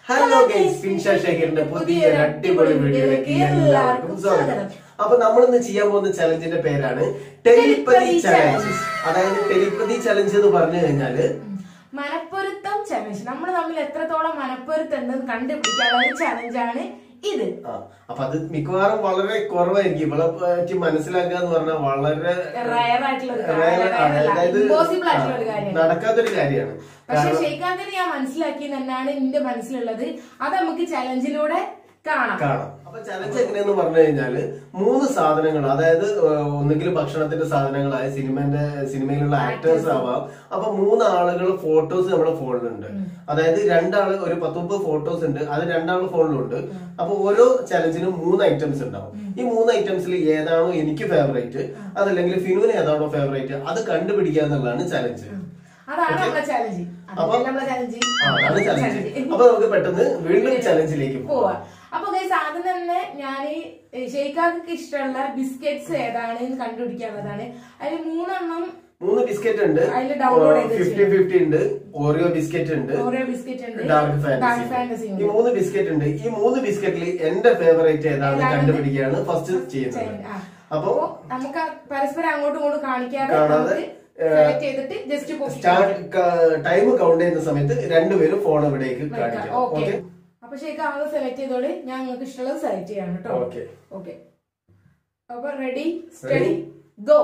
Hello guys ഫിൻഷ ശേഖറിന്റെ പുതിയൊരു അടിപൊളി വീഡിയോയിലേക്ക് എല്ലാവർക്കും സ്വാഗതം അപ്പൊ നമ്മൾ ഇന്ന് ചെയ്യാൻ പോകുന്ന ചലഞ്ചിന്റെ പേരാണ് ടെലിപ്പതി ചലഞ്ച് അതായത് ടെലിപ്പതി ചലഞ്ച് എന്ന് പറഞ്ഞു കഴിഞ്ഞാല് മനപ്പൊരുത്തം ചലഞ്ച് നമ്മൾ തമ്മിൽ എത്രത്തോളം മനപ്പൊരുത്തം ഉണ്ടെന്ന് കണ്ടുപിടിക്കാനുള്ള ഒരു ചലഞ്ചാണ് ഇത് ആ അപ്പൊ അത് മിക്കവാറും വളരെ കുറവായിരിക്കും ഇവളെ പറ്റി മനസ്സിലാക്കുക എന്ന് പറഞ്ഞാൽ വളരെ റയർ ആയിട്ടുള്ള ഒരു rare ആണ്. അതായത് ഇമ്പോസിബിൾ ആയിട്ടുള്ള ഒരു കാര്യമാണ് നടക്കാത്തൊരു കാര്യമാണ് പക്ഷെ ഷെയ്ഖാന്തിന് ഞാൻ മനസ്സിലാക്കി തന്നെയാണ് എന്റെ മനസ്സിലുള്ളത് അത് നമുക്ക് ചലഞ്ചിലൂടെ കാണാം കാണാം അപ്പൊ ചലഞ്ച് എങ്ങനെയെന്ന് പറഞ്ഞു കഴിഞ്ഞാല് മൂന്ന് സാധനങ്ങൾ അതായത് ഏഹ്, ഒന്നുകിൽ ഭക്ഷണത്തിന്റെ സാധനങ്ങളായ സിനിമന്റെ സിനിമയിലുള്ള ആക്ടേഴ്സ് ആവാം അപ്പൊ മൂന്ന് ആളുകൾ ഫോട്ടോസ് നമ്മുടെ ഫോണിലുണ്ട് അതായത് രണ്ടാള് ഒരു പത്ത് മുപ്പത് ഫോട്ടോസ് ഉണ്ട് അത് രണ്ടാള് ഫോണിലുണ്ട് അപ്പൊ ഓരോ ചലഞ്ചിനും മൂന്ന് ഐറ്റംസ് ഉണ്ടാവും ഈ മൂന്ന് ഐറ്റംസിൽ ഏതാണോ എനിക്ക് ഫേവറേറ്റ് അതല്ലെങ്കിൽ ഫിനുവിന് ഏതാണോ ഫേവറേറ്റ് അത് കണ്ടുപിടിക്കുക എന്നുള്ളതാണ് ചലഞ്ച് അതാണ് നമ്മളെ ചലഞ്ച് അപ്പൊ- നമ്മളെ ചലഞ്ച് അതാണ് ചലഞ്ച് അപ്പൊ നമുക്ക് പെട്ടെന്ന് വീണ്ടും ചലഞ്ചിലേക്ക് പോവാം പോവാ അപ്പൊ ഗൈസ് ആദ്യം തന്നെ ഞാൻ ഷെയ്ഖാക്ക് ഇഷ്ടമുള്ള ബിസ്ക്കറ്റ്സ് ഏതാണ് എന്ന് കണ്ടുപിടിക്കാനുള്ളതാണ് അതിൽ മൂന്നെണ്ണം മൂന്ന് ബിസ്ക്കറ്റ് ഉണ്ട് അതില് download ചെയ്ത് ഫിഫ്റ്റി ഫിഫ്റ്റി ഉണ്ട് ഓറിയോ ബിസ്ക്കറ്റ് ഉണ്ട് ഓരോ ബിസ്ക്കറ്റ് ഉണ്ട് ഡാർക്ക് ഡാർക്ക് ഫാന്റസി ഫാന്റസി ഈ മൂന്ന് ബിസ്ക്കറ്റ് ഉണ്ട് ഈ മൂന്ന് ബിസ്ക്കറ്റിൽ എന്റെ ഫേവറേറ്റ് ഏതാണെന്ന് ഏതാണെന്ന് കണ്ടുപിടിക്കുകയാണ് ഫസ്റ്റ് ചെയ്യുന്നത് ചെയ്യുന്നത്. ആ. അപ്പൊ അപ്പൊ നമുക്ക് ആ പരസ്പരം അങ്ങോട്ടും ഇങ്ങോട്ടും കാണിക്കാതെ കാണാതെ, സെലക്ട് ചെയ്തിട്ട് ജസ്റ്റ് സ്റ്റാർട്ട് ടൈം കൗണ്ട് ചെയ്യുന്ന സമയത്ത് രണ്ടുപേരും ഫോൺ ഇവിടേക്ക് കാണിക്കണം ഓക്കെ ഓക്കെ അപ്പൊ ശരിക്കും ആദ്യം സെലക്ട് ചെയ്തോളി ഞാൻ നിങ്ങൾക്ക് ഇഷ്ടമുള്ളത് സെലക്ട് ചെയ്യാണ് കേട്ടോ ഓക്കെ ഓക്കെ അപ്പൊ റെഡി സ്റ്റഡി ഗോ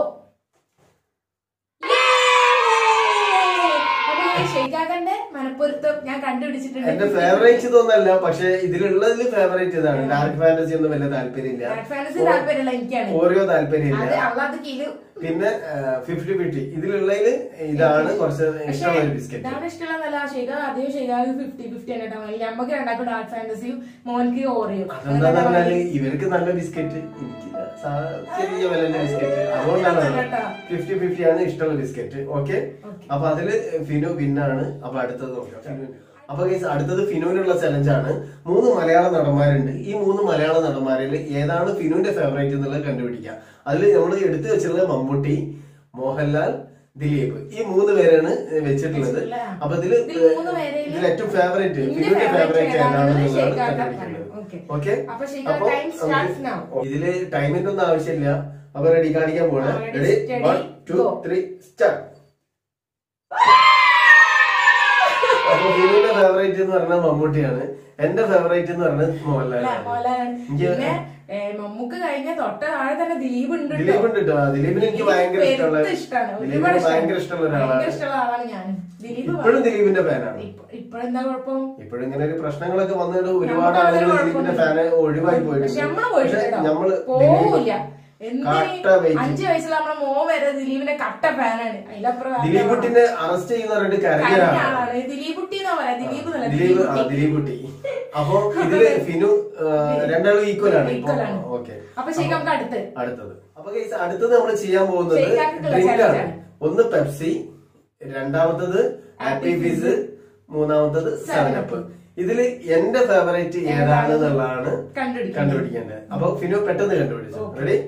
അപ്പൊ ഷെയ്ഖാക്കന്റെ മനപ്പൊരുത്തം ഞാൻ കണ്ടുപിടിച്ചിട്ടുണ്ട് എന്റെ ഫേവറേറ്റ് ഇതൊന്നല്ല പക്ഷെ ഇതിലുള്ളതിൽ ഫേവറേറ്റ് ഇതാണ് ഡാർക്ക് ഫാന്റസി ഒന്നും വലിയ താല്പര്യമില്ല ഡാർക്ക് ഫാന്റസി താല്പര്യമുള്ള എനിക്കാണ് ഓറിയോ താല്പര്യമില്ല അത് അള്ളാത് കിലു പിന്നെ ഫിഫ്റ്റി ഫിഫ്റ്റി ഇതിലുള്ളതിൽ ഇതാണ് കുറച്ച് ഇഷ്ടമുള്ള ഒരു ബിസ്ക്കറ്റ് ഇതാണ് ഇഷ്ടമുള്ളതല്ല ഷെയ്ഖ അധികം ഷെയ്ഖാക്ക് ഫിഫ്റ്റി ഫിഫ്റ്റി ആണ് കേട്ടോ നമുക്ക് രണ്ടാക്കും ഡാർക്ക് ഫാന്റസിയും മോൻക്ക് ഓറിയോ അതെന്താന്ന് പറഞ്ഞാല് ഇവർക്ക് നല്ല ബിസ്ക്കറ്റ് എനിക്ക് സാ- ചെറിയ വിലന്റെ ബിസ്ക്കറ്റ് അതുകൊണ്ടാണ് കേട്ടോ. ഫിഫ്റ്റി ഫിഫ്റ്റി ആണ് ഇഷ്ടമുള്ള ബിസ്ക്കറ്റ് ഓക്കെ അപ്പൊ അതില് ഫിനു വിന്നാണ് അപ്പൊ അടുത്തത് നോക്കാം ഫിനുവിന്. അപ്പൊ guys, അടുത്തത് ഫിനുവിനുള്ള ചലഞ്ച് ആണ് മൂന്ന് മലയാള നടന്മാരുണ്ട് ഈ മൂന്ന് മലയാള നടന്മാരിൽ ഏതാണ് ഫിനുവിന്റെ ഫേവറേറ്റ് എന്നുള്ളത് കണ്ടുപിടിക്കുക അതിൽ നമ്മൾ എടുത്തു വെച്ചിട്ടുള്ളത് മമ്മൂട്ടി മോഹൻലാൽ ദിലീപ് ഈ മൂന്ന് പേരാണ് വെച്ചിട്ടുള്ളത് അപ്പൊ ഇതില് ഇതിൽ മൂന്ന് പേരില് ഇതിൽ ഏറ്റവും ഫേവറേറ്റ് എന്റെ ഫിനുവിന്റെ favourite ഫേവറേറ്റ് ഏതാണെന്ന് ഏതാണെന്നുള്ളതാണ് ഷെയ്ഖാക്ക കണ്ടുപിടിക്കുന്നത് പറയും. Okay. ഓക്കെ അപ്പൊ ഷെയ്ഖാക്ക time starts now. ഇതില് ടൈമിന്റെ ഒന്നും ആവശ്യമില്ല അപ്പൊ റെഡി കാണിക്കാൻ പോണേ ആ, ready, ready steady, one two go. Three start അപ്പൊ ഫിനുവിന്റെ ഫേവറേറ്റ് എന്ന് പറഞ്ഞാൽ മമ്മൂട്ടിയാണ് എന്റെ ഫേവറേറ്റ് എന്ന് പറഞ്ഞത് അല്ല, മോഹൻലാലാണ് മോഹൻലാലാണ്. എനിക്ക് പിന്നെ ഏ, മമ്മൂക്ക് കഴിഞ്ഞ തൊട്ട താഴെ തന്നെ ദിലീപ് ഉണ്ട് കേട്ടോ. ദിലീപ് ഉണ്ട് കേട്ടോ ദിലീപിന് എനിക്ക് ദിലീപ് ഭയങ്കര ഇഷ്ടമുള്ള പെരുത്ത് ഇഷ്ടാണ്. ഒരുപാട് ദിലീപിന് ഇഷ്ടാണ്. ഭയങ്കര ഇഷ്ടമുള്ള ഭയങ്കര ഒരാളാണ് ഇഷ്ടമുള്ള ആളാണ് ഞാൻ ദിലീപ് ഇപ്പോഴും ദിലീപിന്റെ ഫാനാണ് ഇപ്പ- ഇപ്പഴെന്താ കുഴപ്പം ഇപ്പോഴും ഇങ്ങനെ ഒരു പ്രശ്നങ്ങളൊക്കെ വന്നിട്ട് ഒരുപാട് നമുക്ക് ആളുകൾ അതൊരു ദിലീപിന്റെ ഫാന് ഒഴിവായി പോയിട്ടുണ്ട് പക്ഷെ നമ്മള് പോയിട്ടില്ല പക്ഷെ കേട്ടോ. നമ്മള് പോവില്ല ദിലീപ് എന്തിന് കട്ട വെയിറ്റ് അഞ്ചു വയസ്സുള്ള നമ്മളെ മോൻ വരെ ദിലീപിന്റെ കട്ട ഫാനാണ് അതിലപ്പുറം വേറെ ദിലീപ് കുട്ടിനെ അറസ്റ്റ് ചെയ്യുന്ന പറഞ്ഞിട്ട് കരഞ്ഞ കരഞ്ഞ ആളാണ് ദിലീപ് കുട്ടി എന്നാ പറയാ ദിലീപ് എന്നല്ല ദിലീപ് ആ, കുട്ടി. ദിലീപ് കുട്ടി അപ്പൊ ഇതില് ഫിനു ആ, രണ്ടാളും ഈക്വൽ ആണ് ഇപ്പൊ Equal ആണ്. ഓക്കെ അപ്പൊ ശരി നമുക്ക് അടുത്ത് അടുത്തത് അപ്പൊ guys, അടുത്തത് നമ്മൾ ചെയ്യാൻ പോകുന്നത് ശരിയാക്കിയിട്ടുള്ള ഡ്രിങ്ക് ആണ് challenge ആണ്. ഒന്ന് പെപ്സി രണ്ടാമത്തത് ഹാപ്പി ഫിസ് മൂന്നാമത്തത് സെവനപ്പ് ഇതില് എന്റെ ഫേവറേറ്റ് ഏതാണെന്നുള്ളതാണ് കണ്ടുപിടിക്കണം കണ്ടുപിടിക്കേണ്ടത് അപ്പൊ ഫിനു പെട്ടെന്ന് കണ്ടുപിടിച്ചു Okay. റെഡി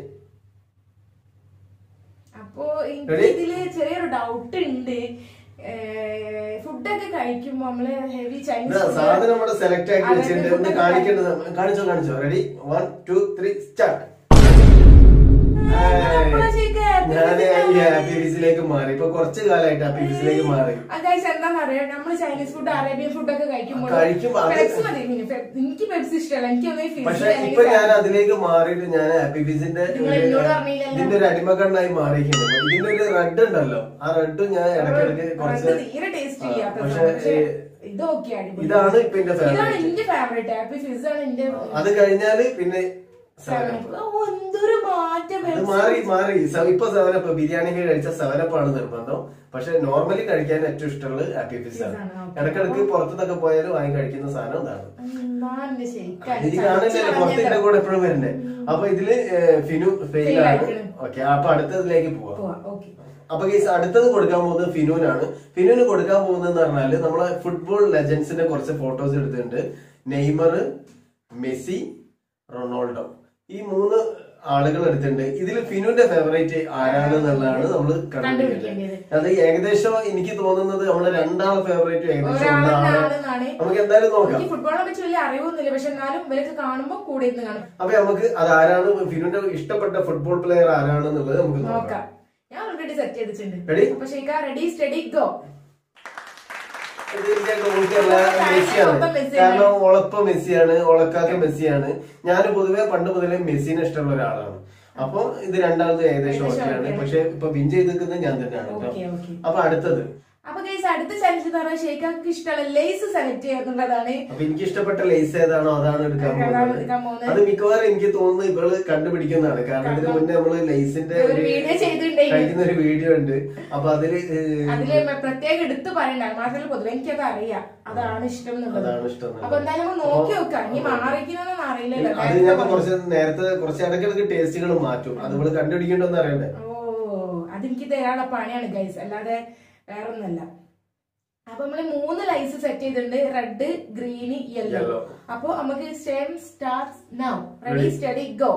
അപ്പൊ എനിക്ക് Ready? ഇതില് ചെറിയൊരു ഡൗട്ട് ഉണ്ട് ഫുഡൊക്കെ കഴിക്കുമ്പോ നമ്മള് ഹെവി ചൈനീസ് സാധനം ഇവിടെ സെലക്ട് ആക്കി അതെ, വെച്ചിട്ടുണ്ട് ഒന്ന് food കാണിക്കേണ്ടത് കാണിച്ചോ കാണിച്ചോ ready one two three start ഞാൻ ഈ ഹാപ്പി ഫിസിലേക്ക് മാറി ഇപ്പൊ കുറച്ച് കാലമായിട്ട് ഹാപ്പി ഫിസിലേക്ക് മാറി എന്താണെന്നറിയാം നമ്മള് ചൈനീസ് ഫുഡ് അറേബ്യൻ ഫുഡൊക്കെ കഴിക്കുമ്പോൾ കഴിക്കുമ്പോ അത് പെപ്സി മതി പിന്നെ പെ- എനിക്ക് പെപ്സി ഇഷ്ടമല്ല എനിക്ക് ഒന്നേ പക്ഷെ ഇപ്പൊ ഞാൻ അതിലേക്ക് മാറിയിട്ട് ഞാൻ ഹാപ്പി ഫിസിന്റെ നിങ്ങൾ എന്നോട് പറഞ്ഞില്ലല്ലോ. ഇതിന്റെ ഒരു അടിമക്കണ്ണായി മാറിയിരിക്കുന്നത് ഇതിന്റെ ഒരു റെഡ് ഉണ്ടല്ലോ ആ റെഡ് ഞാൻ ഇടയ്ക്കിടയ്ക്ക് കുറച്ച് തീരെ ടേസ്റ്റ് ചെയ്യാത്ത പക്ഷെ, സാധനം. പക്ഷെ ഏ, ഇത് ഓക്കെ അടിപൊളി ഇതാണ് ഇപ്പൊ എന്റെ ഇതാണ് ഫേവറേറ്റ് എന്റെ ഫേവറേറ്റ് ഹാപ്പി ഫിസ് ആണ് എന്റെ അത് കഴിഞ്ഞാല് പിന്നെ സെവൻ favourite. ഓ, എന്തൊരു മാറ്റം അത് Pepsi. മാറി മാറി സ- ഇപ്പൊ സെവനപ്പ് ബിരിയാണിക്ക് കഴിച്ച സെവനപ്പാണ് നിർബന്ധം പക്ഷെ നോർമലി കഴിക്കാൻ ഏറ്റവും ഇഷ്ടമുള്ളത് ഹാപ്പി ഫിസ് ആണ് ആണ്, okay. ഇടക്കിടക്ക് പുറത്തുനിന്നൊക്കെ പോയാലും വാങ്ങി കഴിക്കുന്ന സാധനം ഇതാണ് എന്നാ എന്റെ ശരിക്കാണ് ഇത് കാണില്ലല്ലോ പുറത്തിന്റെ കൂടെ എപ്പോഴും വരണ്ടേ അപ്പൊ ഇതില് ഏഹ്, ഫിനു ഫെയിൽ Fail ആണ് ആയിരിക്കണം. ഓക്കെ അപ്പൊ അടുത്തതിലേക്ക് പോവാം പോവാ ഓക്കെ അപ്പൊ ഗൈസ് അടുത്തത് കൊടുക്കാൻ പോകുന്നത് ഫിനുവിനാണ് ഫിനുവിന് കൊടുക്കാൻ പോകുന്നത് പറഞ്ഞാല് നമ്മളെ ഫുട്ബോൾ ലെജൻസിന്റെ കുറച്ച് ഫോട്ടോസ് എടുത്തിട്ടുണ്ട് നെയ്മർ മെസ്സി റൊണാൾഡോ ഈ മൂന്ന് ആളുകൾ എടുത്തിട്ടുണ്ട് ഇതിൽ ഫിനുന്റെ ഫേവറേറ്റ് ആരാണ് എന്നുള്ളതാണ് നമ്മൾ കണ്ടുപിടിക്കേണ്ടത്. കണ്ടുപിടിക്കേണ്ടത് അത് ഏകദേശം എനിക്ക് തോന്നുന്നത് നമ്മള് രണ്ടാളെ ഫേവറേറ്റ് ഏകദേശം ഒന്നാണ് ഒരാളെന്നാണ് നമുക്ക് എന്തായാലും നോക്കാം എനിക്ക് ഫുട്ബോളിനെ പറ്റി വലിയ അറിവൊന്നുമില്ല പക്ഷെ എന്നാലും ഇവരൊക്കെ കാണുമ്പോ കൂടെ ഇരുന്ന് കാണും അപ്പൊ നമുക്ക് അത് ആരാണ് ഫിനുന്റെ ഇഷ്ടപ്പെട്ട ഫുട്ബോൾ പ്ലെയർ ആരാണെന്നുള്ളത് നമുക്ക് നോക്കാം നോക്കാം ഞാൻ ഓൾറെഡി സെറ്റ് ചെയ്തിട്ടുണ്ട് Ready? അപ്പൊ ഷെയ്ക്ക റെഡി സ്റ്റഡി ഗോ തീർച്ചയായിട്ടും ഓൾക്കുള്ള മെസ്സിയാണ് മൊത്തം മെസ്സിയാണ്. കാരണം ഒളപ്പ മെസ്സിയാണ് ഒളക്കാക്ക മെസ്സിയാണ് ഞാൻ പൊതുവെ പണ്ട് മുതലേ മെസ്സിനെ ഇഷ്ടമുള്ള ഒരാളാണ് അപ്പൊ ഇത് രണ്ടാമത് ഏകദേശം ഏകദേശം ഓക്കെയാണ് ഓക്കെയാണ്. പക്ഷെ ഇപ്പൊ വിൻ ചെയ്തിരിക്കുന്നത് ഞാൻ തന്നെയാണ് കേട്ടോ ഓക്കെ ഓക്കെ അപ്പൊ അടുത്തത് അപ്പൊ ഗൈസ് അടുത്ത ചലഞ്ച് എന്ന് പറഞ്ഞാൽ ഷെയ്ക്കാക്ക് ഇഷ്ടമുള്ള ലേസ് സെലക്ട് ചെയ്യുന്നുള്ളതാണ് അപ്പൊ എനിക്ക് ഇഷ്ടപ്പെട്ട ലേസ് ഏതാണോ അതാണ് എടുക്കാൻ അതാണ് പോകുന്നത് എടുക്കാൻ പോകുന്നത്. അത് മിക്കവാറും എനിക്ക് തോന്നുന്നു ഇവള് കണ്ടുപിടിക്കുന്നതാണ് കാരണം ഇതിന് മുന്നേ നമ്മള് ലേസിന്റെ ഒരു വീഡിയോ ചെയ്തിട്ടുണ്ടെങ്കിൽ കഴിക്കുന്ന ഒരു വീഡിയോ ഉണ്ട് അപ്പൊ അതില് ഏഹ്, അതില് പ്രത്യേകം എടുത്ത് പറയണ്ട മാത്രമല്ല പൊതുവെ എനിക്കത് അറിയാം അതാണ് ഇഷ്ടം എന്നുള്ളത് അതാണ് ഇഷ്ടം എന്നുള്ളത്. അപ്പൊ എന്തായാലും നമുക്ക് നോക്കി നോക്കാം ഇനി മാറിക്കുന്നൊന്നും അറിയില്ലല്ലോ അത് ഞാൻ ഇപ്പൊ കുറച്ച് നേരത്തെ കുറച്ച് ഇടയ്ക്കിടയ്ക്ക് ടേസ്റ്റുകൾ മാറ്റും അത് ഇവള് കണ്ടുപിടിക്കണ്ടെന്ന് അറിയണ്ടേ ഓ അതെനിക്ക് തരാനുള്ള പണിയാണ് ഗൈസ് അല്ലാതെ വേറെ ഒന്നല്ല അപ്പൊ നമ്മള് മൂന്ന് ലൈസ് സെറ്റ് ചെയ്തിട്ടുണ്ട് റെഡ് ഗ്രീന് യെല്ലോ Yellow. അപ്പൊ നമുക്ക് സ്റ്റേം start now ready Ready? Steady go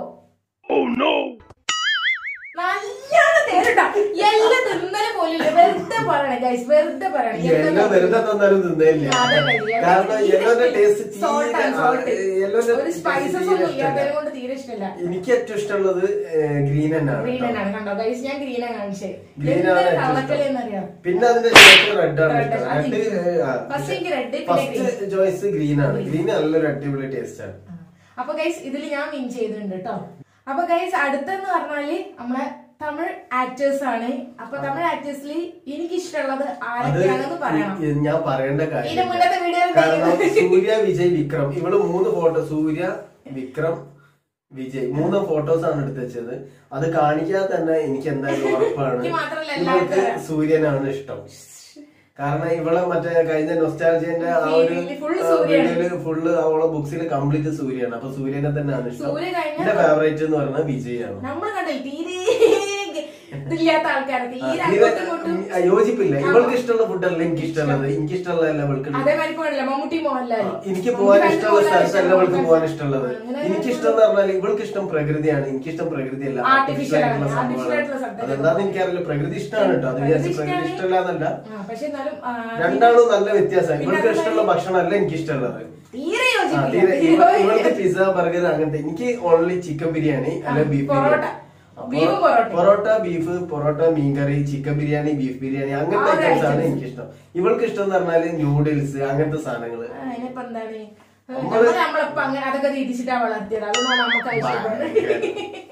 നല്ലോണം തേരട്ടാ എല്ലാം തിന്നല് പോലില്ല വെറുതെ പറയണേ ഗൈസ് വെറുതെ പറയണേ ഈ യെല്ലോ വെറുതെ തന്നാലും തിന്നില്ല അതെ, അതെ. കാരണം യെല്ലോന്റെ ടേസ്റ്റ് Salt ആണ്, salt. യെല്ലോന്റെ ഒരു സ്പൈസസ് ഒന്നും ഇല്ലാത്തതിനെ കൊണ്ട് തീരെ ഇഷ്ടമല്ല എനിക്ക് ഏറ്റവും ഇഷ്ടമുള്ളത് ഗ്രീൻ തന്നെയാണ് ഗ്രീൻ കേട്ടോ. ആണ് കണ്ടോ ഗൈസ് ഞാൻ ഗ്രീനാ കാണിച്ചേ Green ആണ് ഏറ്റവും കള്ളക്കളി ഇഷ്ടം. എന്നറിയാം പിന്നെ അതിന്റെ ശേഷം റെഡ് ആണ് Red. ഇഷ്ടം അത് റെഡ് First എനിക്ക് red, പിന്നെ ഫസ്റ്റ് ചോയ്സ് ഗ്രീൻ ആണ് ഗ്രീൻ നല്ലൊരു അടിപൊളി ടേസ്റ്റ് ആണ് അപ്പൊ ഗൈസ് ഇതിൽ ഞാൻ വിൻ ചെയ്തിട്ടുണ്ട് കേട്ടോ അപ്പൊ ഗൈസ് അടുത്തെന്ന് പറഞ്ഞാല് നമ്മളെ തമിഴ് ആക്ടേഴ്സ് ആണ് അപ്പൊ തമിഴ് ആക്ടേഴ്സിൽ എനിക്ക് ഇഷ്ടമുള്ളത് അത് ആരൊക്കെയാണെന്ന് പറയണം ഈ- ഞാൻ പറയേണ്ട കാര്യം ഇതിന് മുന്നത്തെ വീഡിയോയിൽ കാരണം സൂര്യ വിജയ് വിക്രം ഇവള് മൂന്ന് ഫോട്ടോ സൂര്യ വിക്രം വിജയ് മൂന്ന് ഫോട്ടോസ് ആണ് എടുത്ത് വെച്ചത് അത് കാണിക്കാതെ തന്നെ എനിക്ക് എന്തായാലും ഉറപ്പാണ് എനിക്ക് മാത്രമല്ല ഇവൾക്ക് എല്ലാവർക്കും സൂര്യനാണ് ഇഷ്ടം കാരണം ഇവളെ മറ്റേ കഴിഞ്ഞ നൊസ്റ്റാൾജിന്റെ ആ ഒരു Full- full സൂര്യയാണ്. വീഡിയോയില് ഫുള്ള് അവളെ ബുക്സിൽ കംപ്ലീറ്റ് സൂര്യയാണ് അപ്പൊ സൂര്യനെ തന്നെയാണ് ഇഷ്ടം സൂര്യ കഴിഞ്ഞ എന്റെ ഫേവറേറ്റ് എന്ന് പറയുന്നത് വിജയാണ് നമ്മൾ കണ്ടില്ല തീരെ ഇതില്ലാത്ത ആൾക്കാരൊക്കെ ഈ തീരെ അങ്ങോട്ടും ഇങ്ങോട്ടും യോജിപ്പില്ല ഇവൾക്ക് ഇഷ്ടമുള്ള ഫുഡല്ല എനിക്ക് ഇഷ്ടമുള്ളത് എനിക്ക് ഇഷ്ടമുള്ളതല്ല ഇവൾക്ക് അതേമാതിരി പോകണില്ല മമ്മൂട്ടി മോഹൻലാൽ എനിക്ക് പോകാൻ ഇഷ്ടമുള്ള സ്ഥലത്തല്ല ഇവൾക്ക് പോകാൻ ഇഷ്ടമുള്ളത് എനിക്ക് ഇഷ്ടം എന്ന് പറഞ്ഞാൽ ഇവൾക്ക് ഇഷ്ടം പ്രകൃതിയാണ് എനിക്ക് ഇഷ്ടം പ്രകൃതിയല്ല Artificial artificial ആയിട്ടുള്ള ആണ്. Artificial സംഭവമാണ്. ആയിട്ടുള്ള subject. അതെന്താന്ന് എനിക്കറിയില്ല പ്രകൃതി ഇഷ്ടമാണ് കേട്ടോ അത് വിചാരിച്ച് പ്രകൃതി ഇഷ്ടമല്ല എന്നല്ല ആ, പക്ഷെ എന്നാലും ആ, രണ്ടാളും നല്ല വ്യത്യാസമാണ് പിന്നെ ഇവൾക്ക് അതുപോലെ- ഇഷ്ടമുള്ള ഭക്ഷണമല്ല എനിക്ക് ഇഷ്ടമുള്ളത് തീരെ ആ, യോജിപ്പില്ല തീരെ- തീരെ ഇവ- ഇവൾക്ക് യോജിപ്പില്ല. പിസ്സ ബർഗർ അങ്ങനത്തെ എനിക്ക് ഓൺലി ചിക്കൻ ബിരിയാണി അല്ലെ ബീഫ് പൊറോട്ട. ബീഫും പൊറോട്ടയും. പൊറോട്ട ബീഫ് പൊറോട്ട മീൻകറി ചിക്കൻ ബിരിയാണി ബീഫ് ബിരിയാണി അങ്ങനത്തെ ആ ഒരു ഐറ്റംസ് ആണ് items. എനിക്ക് ഇഷ്ടം ഇവൾക്ക് ഇഷ്ടം എന്ന് പറഞ്ഞാല് ന്യൂഡിൽസ് അങ്ങനത്തെ സാധനങ്ങള് ആ, അതിനിപ്പോ എന്താണ് നമ്മള് നമ്മള് നമ്മളിപ്പോ അങ്ങനെ അതൊക്കെ തീറ്റിച്ചിട്ടാ വളർത്തിയത് അതൊന്നും നമുക്ക് ആവശ്യപ്പെടുന്നത്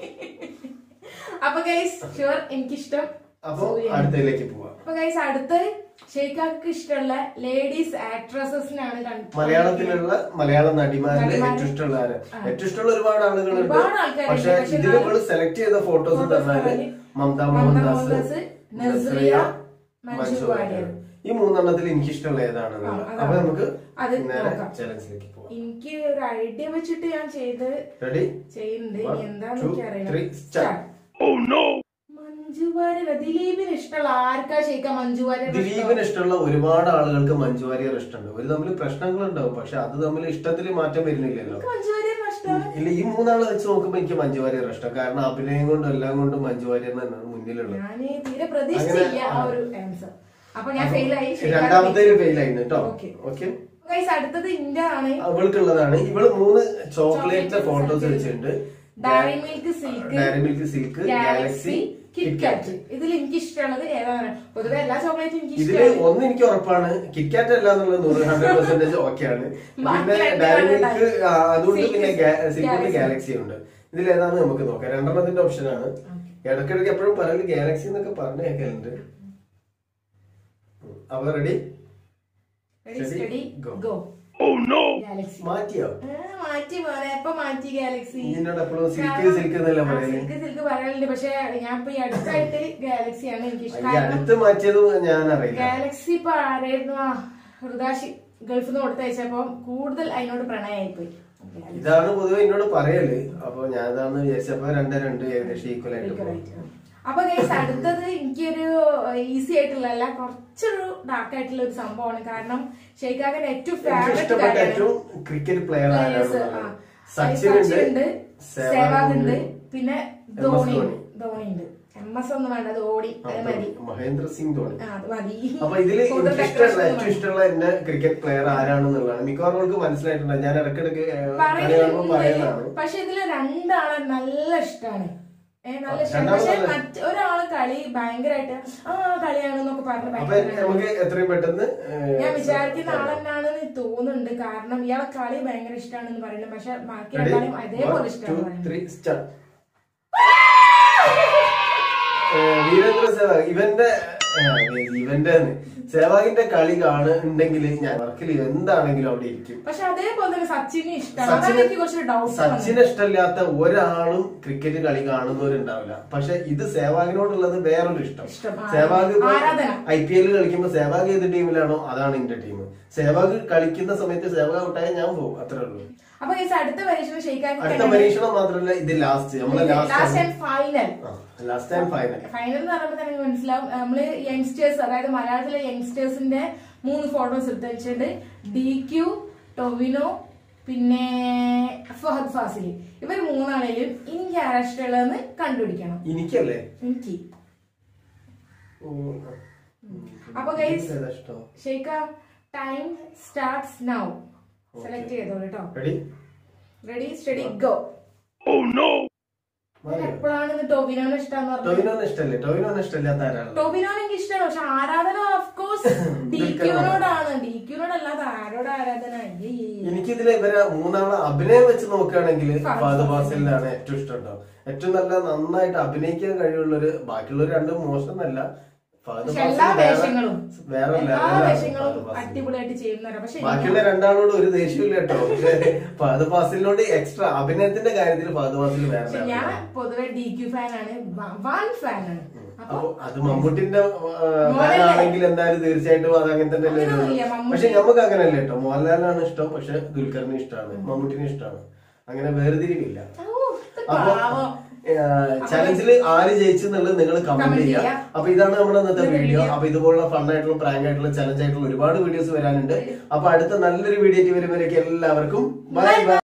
അപ്പൊ ഗൈസ് ഷുവർ എനിക്കിഷ്ടം അപ്പൊ സൂര്യയാണ്. അടുത്തതിലേക്ക് പോവാം അപ്പൊ ഗൈസ് അടുത്ത് ഷെയ്ഖാക്ക് ഇഷ്ടമുള്ള ലേഡീസ് ആക്ട്രസസിനാണ് മലയാളത്തിലുള്ള മലയാള നടിമാരിലെ നടിമാരിൽ- ഏറ്റവും ഇഷ്ടമുള്ള ആര് ഏറ്റവും ഇഷ്ടമുള്ള ഒരുപാട് ആളുകളുണ്ട് ഒരുപാട് ആൾക്കാരുണ്ട്. പക്ഷെ പക്ഷെ ഇതിൽ എന്നാലും നമ്മൾ സെലക്ട് ചെയ്ത ഫോട്ടോസ് photos പറഞ്ഞാല് പറഞ്ഞാല് മമത മമത മോഹൻദാസ് മോഹൻദാസ്, നസ്രിയ, മഞ്ജു വാര്യർ. ഈ മൂന്നെണ്ണത്തിൽ എനിക്ക് ഇഷ്ടമുള്ള ഏതാണെന്നുള്ളത് ആ, അതാണ്. അപ്പൊ നമുക്ക് അത് നേരെ നോക്കാം. ചലഞ്ചിലേക്ക് പോവാം എനിക്ക് ഒരു ഐഡിയ വെച്ചിട്ട് ഞാൻ ചെയ്ത് റെഡി ചെയ്യുന്നുണ്ട് One, ഇനി എന്താന്ന് two, എനിക്കറിയില്ല three, start. Start. Manju Warrier ദിലീപിന് ഇഷ്ടമുള്ള ആർക്കാ ഷെയ്ക്ക മഞ്ജു വാര്യർ ദിലീപിന് ഇഷ്ടമുള്ള ഒരുപാട് ആളുകൾക്ക് മഞ്ജു വാര്യർ ഇഷ്ടമുണ്ട് ഒരു തമ്മിൽ പ്രശ്നങ്ങൾ ഉണ്ടാവും പക്ഷെ അത് തമ്മിൽ ഇഷ്ടത്തിൽ മാറ്റം വരുന്നില്ലല്ലോ മഞ്ജു വാര്യർ ഇഷ്ടമാണ് ഇല്ല ഈ മൂന്നാളെ വെച്ച് നോക്കുമ്പോ എനിക്ക് മഞ്ജു വാര്യർ ഇഷ്ടം കാരണം അഭിനയം കൊണ്ടും എല്ലാം കൊണ്ടും മഞ്ജു വാര്യർ തന്നെയാണ് മുന്നിലുള്ളത് ഞാന് തീരെ പ്രതീക്ഷിച്ചില്ല അങ്ങനെ, ആ ആ. ഒരു ആൻസർ അപ്പൊ ഞാൻ ഫെയിൽ ആയി രണ്ടാമത്തെ ഫെയിൽ ആയിരുന്നു കേട്ടോ Okay. ഓക്കെ ഗൈസ് അടുത്തത് ഇന്ത്യ ആണ് അവൾക്കുള്ളതാണ് ഇവള് മൂന്ന് ചോക്ലേറ്റിന്റെ Chocolate ഫോട്ടോസ് set. വെച്ചിട്ടുണ്ട് Dairy Milk Silk Dairy Milk Silk Galaxy KitKat ഇതിൽ എനിക്ക് ഇഷ്ടമുള്ളത് ഏതാണ് പൊതുവെ എല്ലാ ചോക്ലേറ്റും എനിക്ക് ഇതില് ഇഷ്ടമാണ് ഒന്ന് എനിക്ക് ഉറപ്പാണ് കിറ്റ്കാറ്റ് അല്ല എന്നുള്ളത് നൂറ് ഹൺഡ്രഡ് പെർസെന്റേജ് ഓക്കെയാണ് ബാക്കി പിന്നെ രണ്ട് ഡയറി രണ്ടെണ്ണം മിൽക്ക് അതുകൊണ്ട് Silk, പിന്നെ സിൽക്കിന്റെ Galaxy. ഗാലക്സി ഉണ്ട് ഇതിൽ ഏതാന്ന് നമുക്ക് നോക്കാം രണ്ടെണ്ണത്തിന്റെ ഓപ്ഷനാണ് ഇടയ്ക്കിടയ്ക്ക് എപ്പോഴും പറയല് ഗാലക്സി എന്നൊക്കെ പറഞ്ഞു കേൾക്കലുണ്ട് അപ്പൊ ready Ready, Steady, steady, go. go. Galaxy. മാറ്റിയോ ആ, മാറ്റി മോനെ എപ്പൊ മാറ്റി ഗാലക്സി ഇതിനോട് എപ്പോഴും സിൽക്ക് സിൽക്ക് എന്നല്ല പറയല് സിൽക്ക് സിൽക്ക് പറയലുണ്ട് പക്ഷെ ഞാൻ ഇപ്പൊ ഈ അടുത്തായിട്ട് ഗാലക്സിയാണ് എനിക്ക് ഈ ഇഷ്ടം കാരണം അടുത്ത് മാറ്റിയതും ഞാൻ അറിയില്ല ഗാലക്സി ഇപ്പൊ ആരായിരുന്നു ആ ഹൃദാശി ഗൾഫിൽ നിന്ന് കൊടുത്തയച്ചപ്പോ കൂടുതൽ അതിനോട് പ്രണയമായി പോയി ഇതാണ് പൊതുവെ എന്നോട് പറയല് അപ്പൊ ഞാൻ ഇതാന്ന് വിചാരിച്ചപ്പോ രണ്ട് രണ്ട് ഏകദേശം ഈക്വൽ ആയിട്ട് പോകും അപ്പൊ ഗൈസ് അടുത്തത് എനിക്കൊരു ഈസി ആയിട്ടുള്ള അല്ല കുറച്ചൊരു ഡാർക്ക് ആയിട്ടുള്ള ഒരു സംഭവമാണ് കാരണം ഷെയ്ഖാഖിന്റെ ഏറ്റവും എനിക്ക് ഫേവറേറ്റ് ഇഷ്ടപ്പെട്ട കാര്യമാണ് ഏറ്റവും ക്രിക്കറ്റ് പ്ലെയർ Players, ആരാണ് ആ. സച്ചിൻ ഉണ്ട്, സച്ചിനുണ്ട് സേവാഗ് സേവാഗ് ഉണ്ട് ഉണ്ട്, പിന്നെ എം എസ് ധോണി ധോണി. ധോണി ഉണ്ട് എം എസ് ഒന്നും വേണ്ട ധോണി അത് മതി മഹേന്ദ്ര സിംഗ് ധോണി ആ, അത് മതി അപ്പൊ ഇതില് കൂടുതൽ എനിക്ക് decoration ഇഷ്ടമുള്ള ഒന്നും ഏറ്റവും ഇഷ്ടമുള്ള എന്റെ ക്രിക്കറ്റ് പ്ലെയർ ആരാണെന്നുള്ളതാണ് മിക്കവാറും അവർക്ക് മനസ്സിലായിട്ടുണ്ട് ഞാൻ ഇടയ്ക്കിടയ്ക്ക് ഏ, കളി കാണുമ്പോൾ പറയുന്നതാണ് പറയുന്നുണ്ട് പക്ഷെ ഇതില് രണ്ടാളെ നല്ല ഇഷ്ടാണ് ഏ നല്ല ആ, ഇഷ്ടമാണ് രണ്ടാളും പക്ഷെ നല്ല- മറ്റ് ഒരാള് കളി ഭയങ്കരമായിട്ട് ആ കളിയാണെന്നൊക്കെ പറഞ്ഞ് അപ്പൊ ഭയങ്കര നമുക്ക് എത്രയും പെട്ടെന്ന് ഏ, ഞാൻ വിചാരിക്കുന്ന ആളെന്നാണെന്ന് തോന്നുന്നുണ്ട് കാരണം ഇയാളെ കളി ഭയങ്കര ഇഷ്ടമാണെന്ന് പറയുന്നത് പക്ഷെ ബാക്കി Ready? രണ്ടാളും അതേപോലെ One, two, ഇഷ്ടമാണ് three, start. ഏ, വീരേന്ദ്ര സെവാഗ് ഇവന്റെ ഏ, ഇവന്റെ സെവാഗിന്റെ കളി കാണുന്നുണ്ടെങ്കിൽ ഞാൻ വർക്കിൽ എന്താണെങ്കിലും അവിടെ ഇരിക്കും പക്ഷെ അതേപോലെ തന്നെ സച്ചിനെ ഇഷ്ടമാണ് അതാണ് സച്ചിന് എനിക്ക് കുറച്ച് ഡൗട്ട് സച്ചിന് ഇഷ്ടമില്ലാത്ത ഒരാളും ക്രിക്കറ്റ് കളി കാണുന്നവരുണ്ടാവില്ല പക്ഷെ ഇത് സേവാഗിനോടുള്ളത് വേറൊരു ഇഷ്ടം ഇഷ്ടം. ആ, സേവാഗ് ആരാധന. ഐ പി എല്ലിൽ കളിക്കുമ്പോ സേവാഗ് ഏത് ടീമിലാണോ അതാണ് എന്റെ ടീം സേവാഗ് കളിക്കുന്ന സമയത്ത് സേവാഗ് ഔട്ടായ ഞാൻ പോകും അത്രേ ഉള്ളൂ അപ്പൊ ഈ അടുത്ത പരീക്ഷണം ഷെയ്ക്കാക്കി അടുത്ത പരീക്ഷണം മാത്രമല്ല ഇത് ലാസ്റ്റ് നമ്മളെ last last and final last and final final എന്ന് പറയുമ്പോൾ തന്നെ മനസ്സിലാവും നമ്മള് യങ്സ്റ്റേഴ്സ് അതായത് മലയാളത്തിലെ യങ്സ്റ്റേഴ്സിന്റെ മൂന്ന് ഫോട്ടോസ് എടുത്ത് വെച്ചിട്ടുണ്ട് ഡി ക്യു ടൊവിനോ പിന്നെ ഫഹദ് ഫാസിൽ ഇവർ മൂന്നാണേലും എനിക്ക് ആരാഷ്ട്രമുള്ളതെന്ന് കണ്ടുപിടിക്കണം എനിക്കല്ലേ എനിക്ക് ഉം. അപ്പൊ guys, എനിക്ക് ഏതാ ഇഷ്ടം shake time starts now select ചെയ്തോളൂ കേട്ടോ റെഡി റെഡി സ്റ്റഡി ഗോ എപ്പോഴാണ് ടൊവിനോനെ ഇഷ്ടം പറഞ്ഞത് ടൊവിനോന് ഇഷ്ടല്ലേ ടൊവിനോന് ഇഷ്ടമില്ലാത്ത ആരാണ് ടോബിനോനെ എനിക്ക് ഇഷ്ടമാണ് പക്ഷെ ആരാധന ഓഫ് കോഴ്സ് ഡി ക്യൂനോടാണ് ഡി ക്യൂനോടല്ലാതെ ആരോട് ആരാധന അയ്യേ. എനിക്കിതില് ഇവരെ മൂന്നാളെ അഭിനയം വെച്ച് നോക്കുകയാണെങ്കിൽ ഫഹദ് ഫഹദ് ഫാസിലിനാണ് ഏറ്റവും ഇഷ്ടം കേട്ടോ ഏറ്റവും നല്ല നന്നായിട്ട് അഭിനയിക്കാൻ കഴിവുള്ളൊരു ബാക്കിയുള്ള രണ്ടും മോശമൊന്നല്ല ഫഹദ് പക്ഷെ ഫാസിൽ എല്ലാ വേറെ- വേഷങ്ങളും വേറെ എല്ലാ ലെവലാണ് വേഷങ്ങളും ഫഹദ് ഫാസിൽ. അടിപൊളിയായിട്ട് ചെയ്യുന്നവരാ പക്ഷെ ബാക്കിയുള്ള രണ്ടാളോട് ഒരു ദേഷ്യമില്ല കേട്ടോ പക്ഷേ ഫഹദ് ഫാസിലിനോട് എക്സ്ട്രാ അഭിനയത്തിന്റെ കാര്യത്തിൽ ഫഹദ് ഫാസിൽ വേറെ പക്ഷെ ഞാൻ ലെവലാണ്. പൊതുവെ ഡി ക്യൂ ഫാനാണ് വൺ ഫാനാണ് അപ്പൊ അപ്പൊ അത് മമ്മൂട്ടിന്റെ മോഹൻലാൽ. ആണെങ്കിൽ എന്തായാലും തീർച്ചയായിട്ടും അത് അങ്ങനെ തന്നെ അങ്ങനെയൊന്നുമില്ല, മമ്മൂട്ടി- പക്ഷെ നമുക്ക് അങ്ങനെയല്ല കേട്ടോ മോഹൻലാലിനാണ് ഇഷ്ടം പക്ഷെ ദുൽഖറിന് ഇഷ്ടമാണ് മമ്മൂട്ടിനെ ഇഷ്ടമാണ് അങ്ങനെ വേർതിരിവില്ല ഓ, ഇത് അപ്പൊ പാവം. ചലഞ്ചിൽ ആര് ജയിച്ചു എന്നുള്ളത് നിങ്ങൾ കമന്റ് Comment ചെയ്യുക ചെയ്യുക. അപ്പൊ ഇതാണ് നമ്മുടെ ഇന്നത്തെ ഇന്നത്തെ വീഡിയോ video. അപ്പൊ ഇതുപോലുള്ള ഫൺ ആയിട്ടുള്ള പ്രാങ്ക് ആയിട്ടുള്ള ചലഞ്ച് ആയിട്ടുള്ള ഒരുപാട് വീഡിയോസ് വരാനുണ്ട് അപ്പൊ അടുത്ത നല്ലൊരു വീഡിയോ വരുമ്പോഴേക്കും എല്ലാവർക്കും ബൈ Bye ബൈ